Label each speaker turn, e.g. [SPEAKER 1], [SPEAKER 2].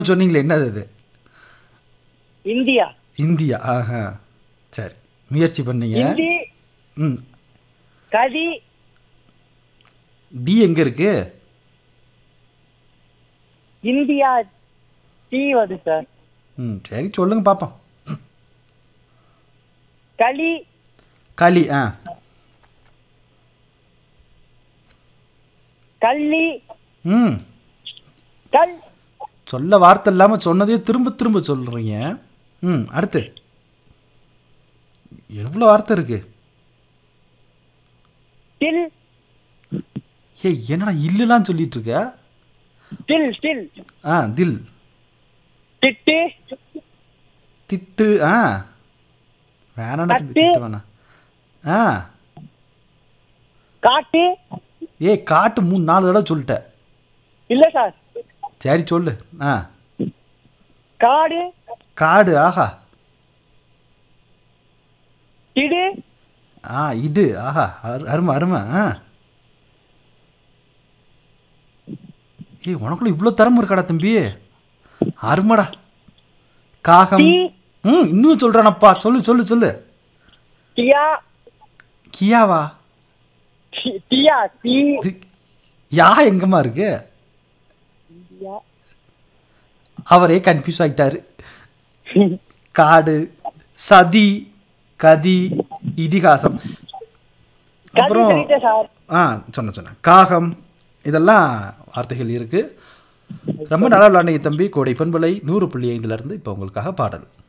[SPEAKER 1] சொன்னீங்களே என்னது அது
[SPEAKER 2] இந்தியா
[SPEAKER 1] இந்தியா ஆஹா சரி முயற்சி பண்ணீங்க
[SPEAKER 2] இந்தி
[SPEAKER 1] ம்
[SPEAKER 2] கதி
[SPEAKER 1] டி எங்கே இருக்கு
[SPEAKER 2] இந்தியா டி வருது சார்
[SPEAKER 1] ம் சரி சொல்லுங்க பார்ப்போம்
[SPEAKER 2] களி
[SPEAKER 1] களி ஆ
[SPEAKER 2] கள்ளி
[SPEAKER 1] ம்
[SPEAKER 2] கல்
[SPEAKER 1] சொல்ல வார்த்தை இல்லாமல் சொன்னதே திரும்ப திரும்ப சொல்கிறீங்க ம் அடுத்து எவ்வளோ வார்த்தை இருக்கு
[SPEAKER 2] டில்
[SPEAKER 1] ஏய் என்னடா இல்லுலாம் சொல்லிட்டு இருக்க
[SPEAKER 2] டில் டில்
[SPEAKER 1] ஆ தில்
[SPEAKER 2] திட்டு
[SPEAKER 1] திட்டு ஆ வேணாடா தம்பி,
[SPEAKER 2] தட்டு.
[SPEAKER 1] திட்டு வேணாம் ஆ
[SPEAKER 2] காட்டு
[SPEAKER 1] ஏய் காட்டு மூணு நாலு தடவை சொல்லிட்டேன்
[SPEAKER 2] இல்ல சார்
[SPEAKER 1] சரி சொல்லு ஆ
[SPEAKER 2] காடு
[SPEAKER 1] காடு ஆஹா
[SPEAKER 2] திடு
[SPEAKER 1] ஆ இடு ஆஹா அரு- அருமை அருமை ஆ ஏய் உனக்குள்ள இவ்வளோ திறமை இருக்காடா தம்பி அருமைடா காகம்
[SPEAKER 2] டீ
[SPEAKER 1] ம் இன்னும் சொல்கிறானப்பா சொல்லு சொல்லு சொல்லு
[SPEAKER 2] டியா
[SPEAKER 1] கியாவா
[SPEAKER 2] டி- டியா டி
[SPEAKER 1] இது யா எங்கம்மா இருக்கு
[SPEAKER 2] இந்தியா
[SPEAKER 1] அவரே கன்ஃபியூஸ் ஆகிட்டாரு காடு சதி கதி இதிகாசம்
[SPEAKER 2] கதி
[SPEAKER 1] அப்புறம்
[SPEAKER 2] சொல்லிட்டேன் சார்
[SPEAKER 1] ஆ சொன்ன சொன்னேன் காகம் இதெல்லாம் வார்த்தைகள் இருக்குது ரொம்ப நல்லா விளாண்டீங்க தம்பி கோடை பண்பலை நூறு புள்ளி ஐந்துலேருந்து இப்போ உங்களுக்காக பாடல்